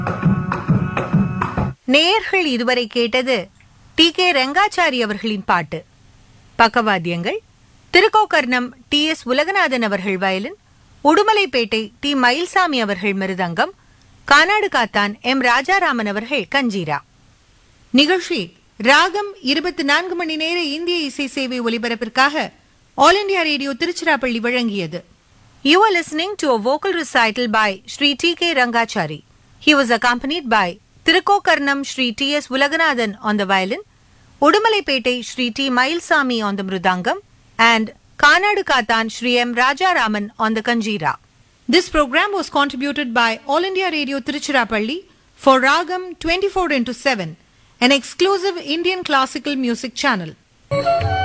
நேயர்கள் இதுவரை கேட்டது டி கே ரெங்காச்சாரி அவர்களின் பாட்டு பக்கவாத்தியங்கள் திருக்கோக்கர்ணம் டி எஸ் உலகநாதன் அவர்கள் வயலின் உடுமலைப்பேட்டை டி மயில்சாமி அவர்கள் மிருதங்கம் கானாடு காத்தான் எம் ராஜாராமன் அவர்கள் கஞ்சீரா நிகழ்ச்சி ராகம் இருபத்தி நான்கு மணி நேர இந்திய இசை சேவை ஒலிபரப்பிற்காக ஆல் இண்டியா ரேடியோ திருச்சிராப்பள்ளி வழங்கியது you are listening to a vocal recital by Sri T K Rangachari He was accompanied by Thirukokarnam Sri T S Ulaganathan on the violin, Udumalaipettai Sri T Mayilsamy on the mridangam, and Kanadukathan Sri M Rajaraman on the kanjira. This program was contributed by All India Radio Tiruchirappalli for Ragam 24 into 7, an exclusive Indian classical music channel.